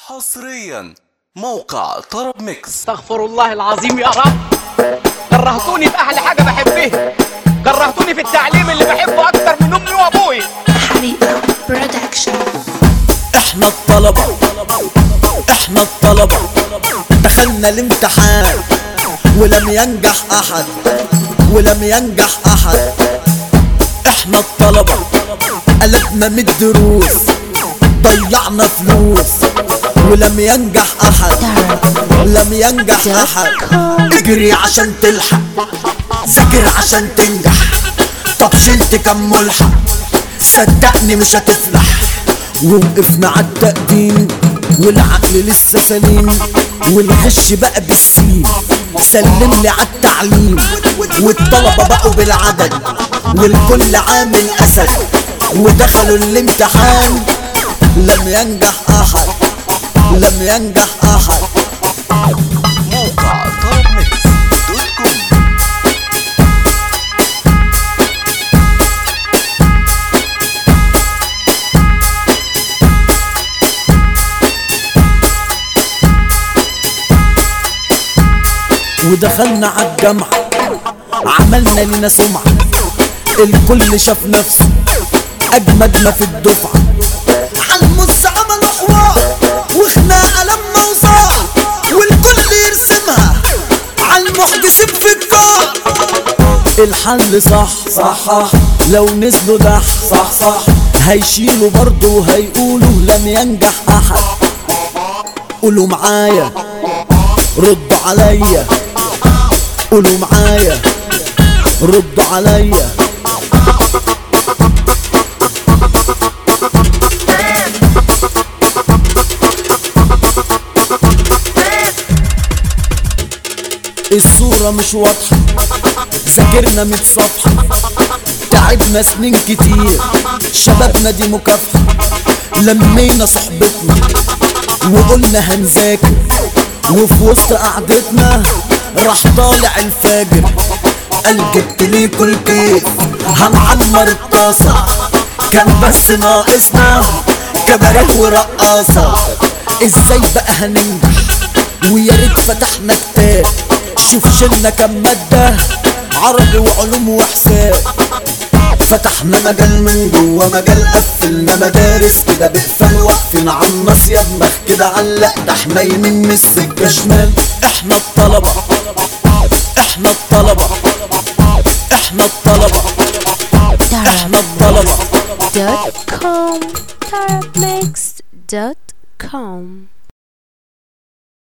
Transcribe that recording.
حصريا موقع طرب ميكس استغفر الله العظيم يا رب كرهتوني في احلى حاجه بحبها كرهتوني في التعليم اللي بحبه اكتر من امي وابوي حبيبة برودكشن احنا الطلبة احنا الطلبة دخلنا الامتحان ولم ينجح احد ولم ينجح احد احنا الطلبة قلبنا من الدروس ضيعنا فلوس ولم ينجح احد لم ينجح احد اجري عشان تلحق ذاكر عشان تنجح طب شلت كم ملحق صدقني مش هتفلح ووقفنا على التقديم والعقل لسه سليم والغش بقى بالسين سلم لي على التعليم والطلبة بقوا بالعدد والكل عامل أسد ودخلوا الامتحان لم ينجح أحد لم ينجح أحد موقع طرب ميكس دوت كوم ودخلنا على الجامعة عملنا لنا سمعة الكل شاف نفسه أجمد ما في الدفعة عالمس عملوا حوار وخناقة لما وصار والكل يرسمها عالمحدثين في الكار الحل صح صح لو نزلوا دح صح صح هيشيلوا برضه وهيقولوا لم ينجح أحد قولوا معايا ردوا عليا قولوا معايا ردوا عليا الصورة مش واضحة ذاكرنا مية صفحة تعبنا سنين كتير شبابنا دي مكافحة لمينا صحبتنا وقلنا هنذاكر وفي وسط قعدتنا راح طالع الفاجر قال جبت ليكوا الكيف هنعمر الطاسة كان بس ناقصنا كباريه ورقاصة ازاي بقى هننجح ويا ريت فتحنا كتاب شوف شلنا كام مادة عربي وعلوم وحساب فتحنا مجال من جوه مجال قفلنا مدارس كده بقفل واقفين على الناصية دماغ كده علق ده احنا يمين من السكة شمال احنا الطلبة احنا الطلبة احنا الطلبة احنا الطلبة دوت كوم طرب ميكس دوت كوم